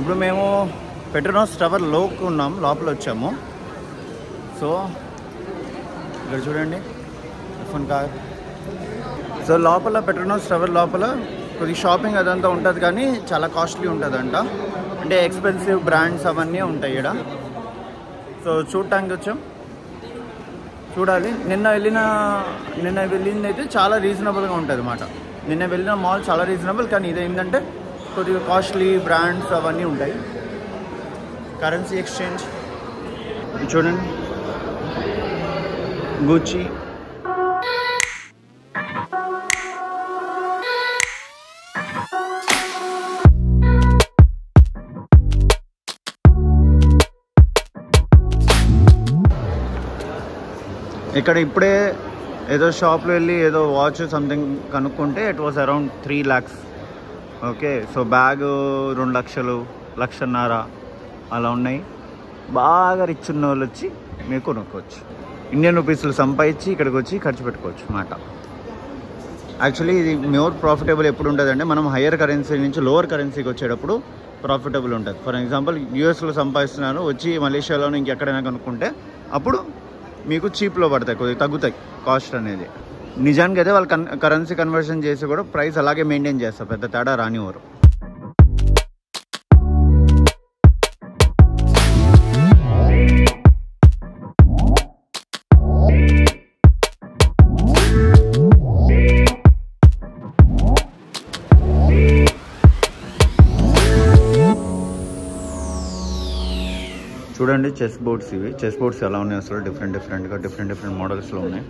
ఇప్పుడు మేము Petronas tower లోకి ఉన్నాం లోపల వచ్చాము సో ఇక్కడ చూడండి ఫోన్ కార్ సో లోపల పెట్రోనాస్ టవర్ లోపల కొద్ది షాపింగ్ అదంతా ఉంటుంది కానీ చాలా కాస్ట్లీ ఉంటుందంట అంటే ఎక్స్పెన్సివ్ బ్రాండ్స్ అవన్నీ ఉంటాయి ఇక్కడ సో చూడటానికి వచ్చాం చూడాలి నిన్న వెళ్ళిన నిన్న వెళ్ళింది అయితే చాలా రీజనబుల్గా ఉంటుంది అన్నమాట నిన్న వెళ్ళిన మాల్ చాలా రీజనబుల్ కానీ ఇది ఏంటంటే కొద్దిగా కాస్ట్లీ బ్రాండ్స్ అవన్నీ ఉంటాయి కరెన్సీ ఎక్స్చేంజ్ ఇది చూడండి గూచి ఇక్కడ ఇప్పుడే ఏదో షాప్లో వెళ్ళి ఏదో వాచ్ సంథింగ్ కనుక్కుంటే it was around three lakhs okay so bag రెండు లక్షలు లక్షన్నర అలా ఉన్నాయి బాగా రిచ్ ఉన్న వాళ్ళు వచ్చి మీరు కొనుక్కోవచ్చు ఇండియన్ రూపీస్లు సంపాదించి ఇక్కడికి వచ్చి ఖర్చు పెట్టుకోవచ్చు అన్నమాట యాక్చువల్లీ ఇది మోర్ ప్రాఫిటబుల్ ఎప్పుడు ఉంటుందంటే మనం హయ్యర్ కరెన్సీ నుంచి లోవర్ కరెన్సీకి వచ్చేటప్పుడు ప్రాఫిటబుల్ ఉంటుంది ఫర్ ఎగ్జాంపుల్ యూఎస్లో సంపాదిస్తున్నారు వచ్చి మలేషియాలోనూ ఇంకెక్కడైనా కనుక్కుంటే అప్పుడు మీకు చీప్లో పడతాయి కొద్దిగా తగ్గుతాయి కాస్ట్ అనేది నిజానికి అయితే వాళ్ళు కన్ కరెన్సీ కన్వర్షన్ చేసి కూడా ప్రైస్ అలాగే మెయింటైన్ చేస్తారు పెద్ద తేడా రానివారు చూడండి చెస్ బోర్డ్స్ ఇవి చెస్ బోర్డ్స్ ఎలా ఉన్నాయి అసలు డిఫరెంట్ డిఫరెంట్గా డిఫరెంట్ డిఫరెంట్ మోడల్స్లో ఉన్నాయి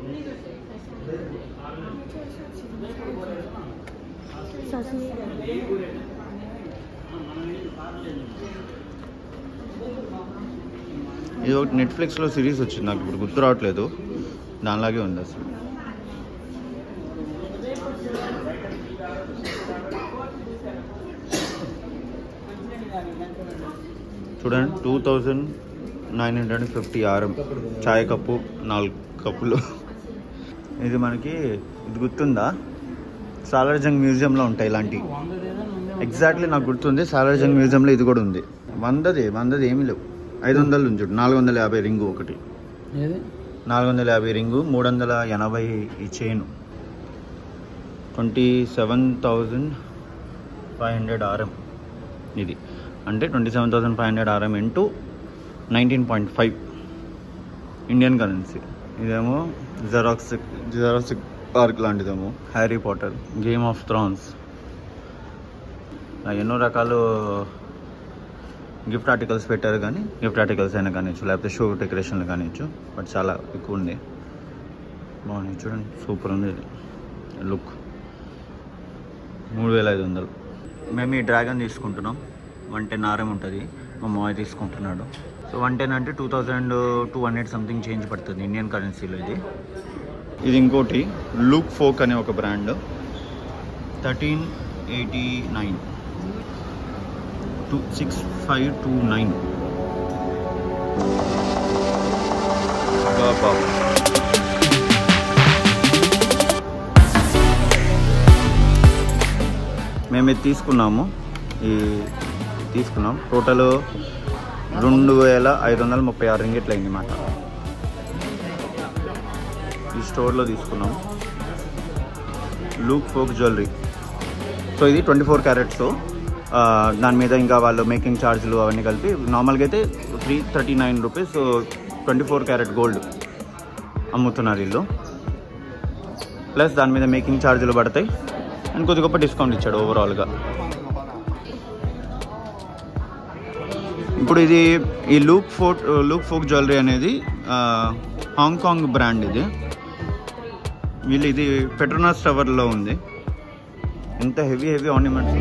ఇది ఒకటి నెట్ఫ్లిక్స్లో సిరీస్ వచ్చింది నాకు ఇప్పుడు గుర్తు రావట్లేదు దానిలాగే ఉంది అసలు చూడండి two thousand nine hundred and fifty RM చాయ్ కప్పు నాలుగు కప్పులు ఇది మనకి ఇది గుర్తుందా సాలార్జంగ్ మ్యూజియంలో ఉంటాయి ఇలాంటివి ఎగ్జాక్ట్లీ నాకు గుర్తుంది సాలార్జంగ్ మ్యూజియంలో ఇది కూడా ఉంది వందది వందది ఏమీ లేవు ఐదు వందలు ఉంది చూడు నాలుగు వందల యాభై రింగు ఒకటి ఏది నాలుగు వందల యాభై రింగు మూడు వందల ఎనభై ఈ chain twenty seven thousand five hundred RM ఇది అంటే twenty seven thousand five hundred RM into nineteen point five Indian currency ఇదేమో జెరాక్స్ జెరాక్స్ పార్క్ లాంటిదేమో Harry Potter Game of Thrones ఎన్నో రకాలు గిఫ్ట్ ఆర్టికల్స్ పెట్టారు కానీ గిఫ్ట్ ఆర్టికల్స్ అయినా కానిచ్చు లేకపోతే షో డెకరేషన్లు కానిచ్చు బట్ చాలా ఎక్కువ ఉంది బాగుంది చూడండి సూపర్ ఉంది ఇది లుక్ మూడు వేల ఐదు వందలు మేము ఈ డ్రాగన్ తీసుకుంటున్నాం వన్ టెన్ ఆర్ఎం ఉంటుంది మా మాయ తీసుకుంటున్నాడు సో వన్ టెన్ అంటే two thousand two hundred something change పడుతుంది ఇండియన్ కరెన్సీలో ఇది ఇది ఇంకోటి లూక్ ఫోక్ అనే ఒక brand thirteen eighty nine two six five two nine బాబా మేము ఇది తీసుకున్నాము ఈ తీసుకున్నాం టోటల్ రెండు వేల ఐదు వందల ముప్పై ఆరు రింగిట్లు అయింది మాట ఈ స్టోర్లో తీసుకున్నాం లూక్ ఫోక్ జ్యువెలరీ సో ఇది ట్వంటీ ఫోర్ క్యారెట్స్ దాని మీద ఇంకా వాళ్ళు మేకింగ్ ఛార్జీలు అవన్నీ కలిపి నార్మల్గా అయితే three thirty nine rupees twenty four carat gold అమ్ముతున్నారు వీళ్ళు ప్లస్ దాని మీద మేకింగ్ ఛార్జీలు పడతాయి అండ్ కొద్ది గొప్ప డిస్కౌంట్ ఇచ్చాడు ఓవరాల్గా ఇప్పుడు ఇది ఈ Luk fort Luk Fook jewellery అనేది ఆ, హాంకాంగ్ బ్రాండ్ ఇది వీళ్ళు ఇది పెట్రోనాస్ టవర్లో ఉంది ఎంత హెవీ హెవీ ఆర్నమెంట్స్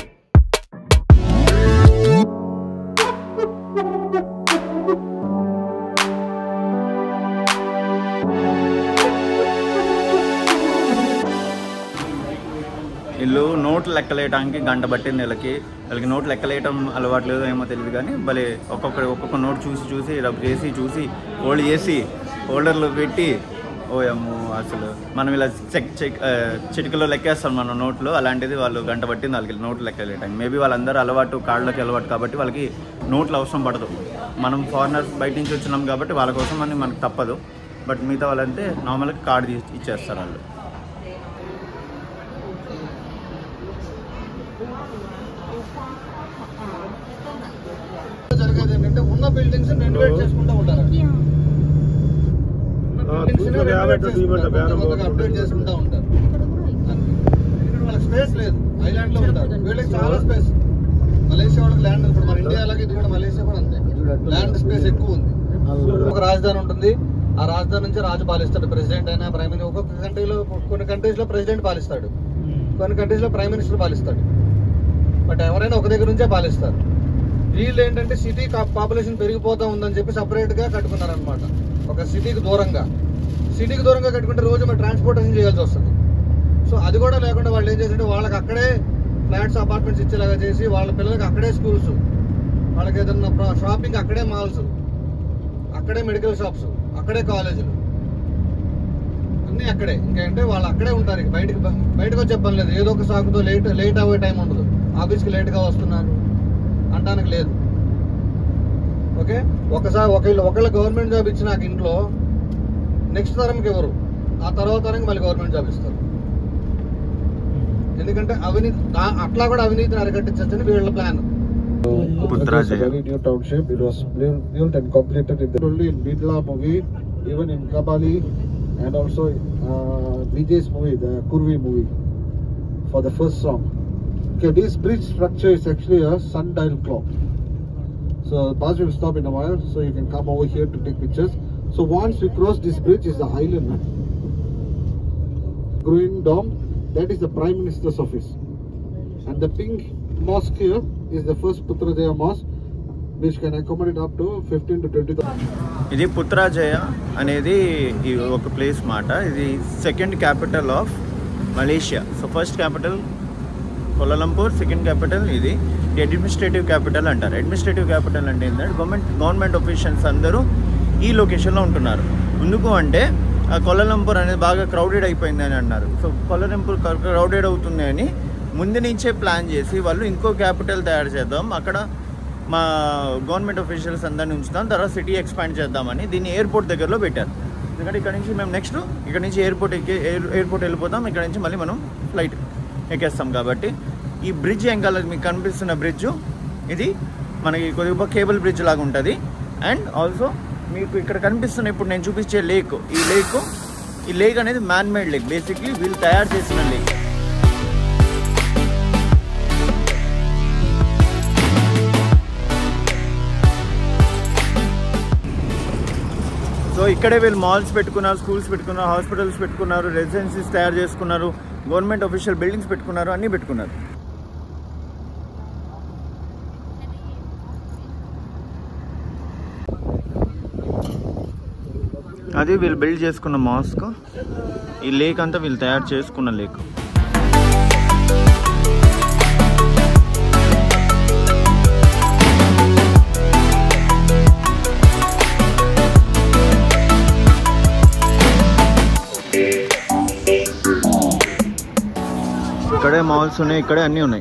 వీళ్ళు నోట్లు లెక్కలేయడానికి గంట పట్టింది వీళ్ళకి వీళ్ళకి నోట్లు లెక్కలేయటం అలవాటు లేదో ఏమో తెలియదు కానీ భలే ఒక్కొక్క ఒక్కొక్క నోట్ చూసి చూసి రబ్ చేసి చూసి హోల్డ్ చేసి హోల్డర్లో పెట్టి ఓయమ్ము అసలు మనం ఇలా చెక్ చెక్ ఆ, చిటికలో లెక్కేస్తాం మన నోట్లో అలాంటిది వాళ్ళు గంట పట్టింది వాళ్ళకి నోట్లు లెక్కలేటానికి మేబీ వాళ్ళందరూ అలవాటు కాళ్ళకి అలవాటు కాబట్టి వాళ్ళకి నోట్లు అవసరం పడదు మనం ఫారినర్స్ బయట నుంచి వచ్చినాం కాబట్టి వాళ్ళ కోసం అని మనకు తప్పదు బట్ మిగతా వాళ్ళంటే నార్మల్గా కార్డు తీసి ఇచ్చేస్తారు వాళ్ళు జరిగేది ఏంటంటే ఉన్న బిల్డింగ్స్ రెనోవేట్ చేసుకుంటూ ఉంటారు అప్డేట్ చేసుకుంటూ ఉంటారు ఇక్కడ వాళ్ళకి స్పేస్ లేదు ఐలాండ్ లో ఉంటారు వీళ్ళకి చాలా స్పేస్ మలేషియా వాళ్ళకి ల్యాండ్ ఇప్పుడు మన ఇండియా అలాగే ఇది కూడా మలేషియా కూడా అంతే ల్యాండ్ స్పేస్ ఎక్కువ ఉంది ఒక రాజధాని ఉంటుంది ఆ రాజధాని నుంచి రాజు పాలిస్తాడు ప్రెసిడెంట్ అయినా ప్రైమ్ మినిస్టర్ ఒక్కొక్క కంట్రీలో కొన్ని కంట్రీస్ లో ప్రెసిడెంట్ పాలిస్తాడు కొన్ని కంట్రీస్ లో ప్రైమ్ మినిస్టర్ పాలిస్తాడు బట్ ఎవరైనా ఒక దగ్గర నుంచే పాలిస్తారు వీళ్ళు ఏంటంటే సిటీ పాపులేషన్ పెరిగిపోతా ఉందని చెప్పి సపరేట్ గా కట్టుకున్నారు అనమాట ఒక సిటీకి దూరంగా సిటీకి దూరంగా కట్టుకుంటే రోజు మరి ట్రాన్స్పోర్టేషన్ చేయాల్సి వస్తుంది సో అది కూడా లేకుండా వాళ్ళు ఏం చేసింటే వాళ్ళకి అక్కడే ఫ్లాట్స్ అపార్ట్మెంట్స్ ఇచ్చేలాగా చేసి వాళ్ళ పిల్లలకి అక్కడే స్కూల్స్ వాళ్ళకి ఏదన్నా షాపింగ్ అక్కడే మాల్స్ అక్కడే మెడికల్ షాప్స్ అక్కడే కాలేజీలు అన్నీ అక్కడే ఇంకంటే వాళ్ళు అక్కడే ఉంటారు ఇక బయటకు బయటకు వచ్చే పని లేదు ఏదో ఒక సాకుతో లేట్ లేట్ అవ్వే టైం ఉండదు ఆఫీస్కి లేట్గా వస్తున్నారు అంటానికి లేదు ఓకే ఒకసారి ఒకళ్ళు ఒకళ్ళ గవర్నమెంట్ జాబ్ ఇచ్చి నాకు ఇంట్లో నెక్స్ట్ తరంకి ఎవరు ఆ తర్వాత తరంకి మళ్ళీ గవర్నమెంట్ జాబ్ ఇస్తారు ఎందుకంటే అవినీతి దా- అట్లా కూడా అవినీతిని అరికట్టించని వీళ్ళ plan Putrajaya. very new township. It was built built and completed in the only in Bidla movie, even in Kabali, and also uh, Vijay's movie, the Kurvi movie, for the first song. Okay, this bridge structure is actually a sundial clock. So bus will stop in a while, so you can come over here to take pictures. So once we cross this bridge is the island. Green Dome, that is the Prime Minister's office. And the pink mosque here is the first Putrajaya mosque, which can accommodate up to 15 to 20,000. ఇది పుత్రాజయ అనేది ఈ ఒక place మాట ఇది second capital of Malaysia so first capital Kuala Lumpur second capital ఇది administrative capital అంటారు administrative capital అంటే ఏంటంటే గవర్నమెంట్ గవర్నమెంట్ ఒఫీషియల్స్ అందరూ ఈ లొకేషన్లో ఉంటున్నారు ఎందుకు అంటే ఆ కొలంపూర్ అనేది బాగా క్రౌడెడ్ అయిపోయింది అని అన్నారు సో కొలంపూర్ క్రౌడెడ్ అవుతుంది అని ముందు నుంచే ప్లాన్ చేసి వాళ్ళు ఇంకో క్యాపిటల్ తయారు చేద్దాం అక్కడ మా గవర్నమెంట్ అఫీషియల్స్ అందరిని ఉంచుతాం తర్వాత సిటీ ఎక్స్పాండ్ చేద్దామని దీన్ని ఎయిర్పోర్ట్ దగ్గరలో పెట్టారు ఎందుకంటే ఇక్కడ నుంచి మేము నెక్స్ట్ ఇక్కడ నుంచి ఎయిర్పోర్ట్ ఎక్కి ఎయిర్ ఎయిర్పోర్ట్ వెళ్ళిపోతాం ఇక్కడ నుంచి మళ్ళీ మనం ఫ్లైట్ ఎక్కేస్తాం కాబట్టి ఈ బ్రిడ్జ్ వెంకాల మీకు కనిపిస్తున్న బ్రిడ్జ్ ఇది మనకి కొద్దిగా కేబుల్ బ్రిడ్జ్ లాగా ఉంటుంది అండ్ ఆల్సో మీకు ఇక్కడ కనిపిస్తున్న ఇప్పుడు నేను చూపించే లేక్ ఈ లేక్ ఈ లేక్ అనేది మ్యాన్ మేడ్ లేక్ బేసిక్లీ వీళ్ళు తయారు చేసిన లేక్ సో ఇక్కడే వీళ్ళు మాల్స్ పెట్టుకున్నారు స్కూల్స్ పెట్టుకున్నారు హాస్పిటల్స్ పెట్టుకున్నారు రెసిడెన్సీస్ తయారు చేసుకున్నారు గవర్నమెంట్ అఫీషియల్ బిల్డింగ్స్ పెట్టుకున్నారు అన్నీ పెట్టుకున్నారు అది వీళ్ళు బిల్డ్ చేసుకున్న మాస్క్ ఈ లేక్ అంతా వీళ్ళు తయారు చేసుకున్న లేక్ ఇక్కడే మాల్స్ ఉన్నాయి ఇక్కడే అన్నీ ఉన్నాయి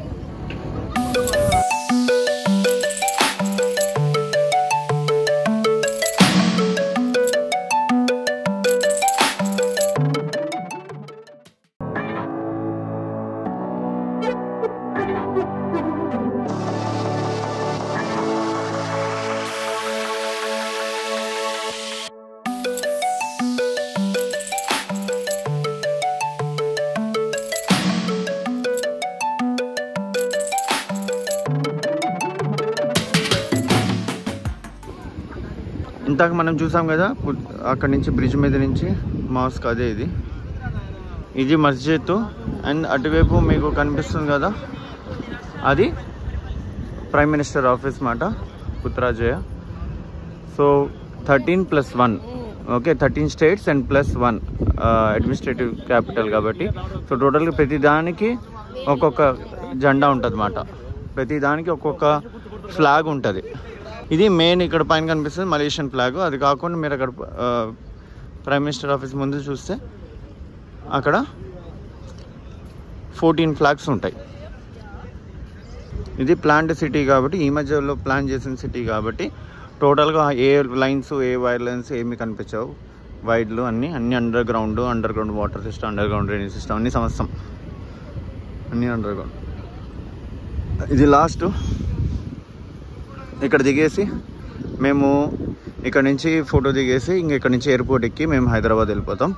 ఇందాక మనం చూసాం కదా పు- అక్కడ నుంచి బ్రిడ్జ్ మీద నుంచి మాస్క్ అదే ఇది ఇది మస్జిద్ అండ్ అటువైపు మీకు కనిపిస్తుంది కదా అది ప్రైమ్ మినిస్టర్ ఆఫీస్ మాట Putrajaya so thirteen plus one okay thirteen states and plus one administrative capital కాబట్టి సో టోటల్గా ప్రతి దానికి ఒక్కొక్క జెండా ఉంటుంది అన్నమాట ప్రతి దానికి ఒక్కొక్క ఫ్లాగ్ ఉంటుంది ఇది మెయిన్ ఇక్కడ పైన కనిపిస్తుంది మలేషియన్ ఫ్లాగ్ అది కాకుండా మీరు అక్కడ ఆ, ప్రైమ్ మినిస్టర్ ఆఫీస్ ముందు చూస్తే అక్కడ ఫోర్టీన్ ఫ్లాగ్స్ ఉంటాయి ఇది ప్లాంట్ సిటీ కాబట్టి ఈ మధ్యలో ప్లాన్ చేసిన సిటీ కాబట్టి టోటల్గా ఏ లైన్స్ ఏ వైర్ లైన్స్ ఏమి కనిపించవు వైర్లు అన్నీ అన్ని underground underground water system underground drainage system అన్ని సమస్తం అన్ని అండర్ గ్రౌండ్ ఇది లాస్ట్ ఇక్కడ దిగేసి మేము ఇక్కడ నుంచి ఫోటో దిగేసి ఇంక ఇక్కడ నుంచి ఎయిర్పోర్ట్ ఎక్కి మేము హైదరాబాద్ వెళ్ళిపోతాం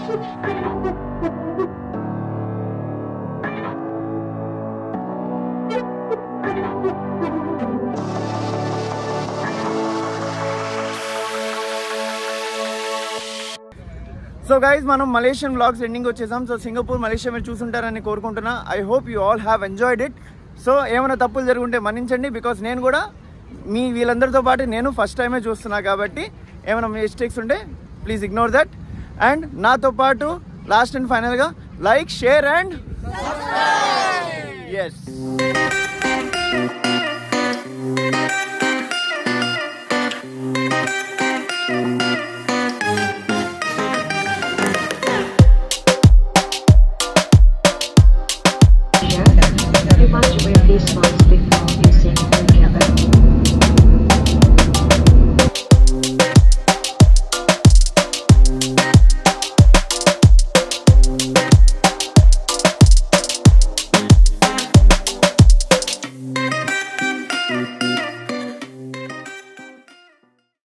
సో గైజ్ మనం మలేషియన్ బ్లాగ్స్ ఎండింగ్ వచ్చేసాం సో సింగపూర్ మలేషియా మీరు చూసుంటారని కోరుకుంటున్నా I hope you all have enjoyed it so ఏమైనా తప్పులు జరుగుంటే మన్నించండి బికాస్ నేను కూడా మీ వీళ్ళందరితో పాటు నేను ఫస్ట్ టైమే చూస్తున్నా కాబట్టి ఏమైనా మిస్టేక్స్ ఉంటే ప్లీజ్ ఇగ్నోర్ దట్ అండ్ నాతో పాటు లాస్ట్ అండ్ ఫైనల్గా లైక్ షేర్ అండ్ ఎస్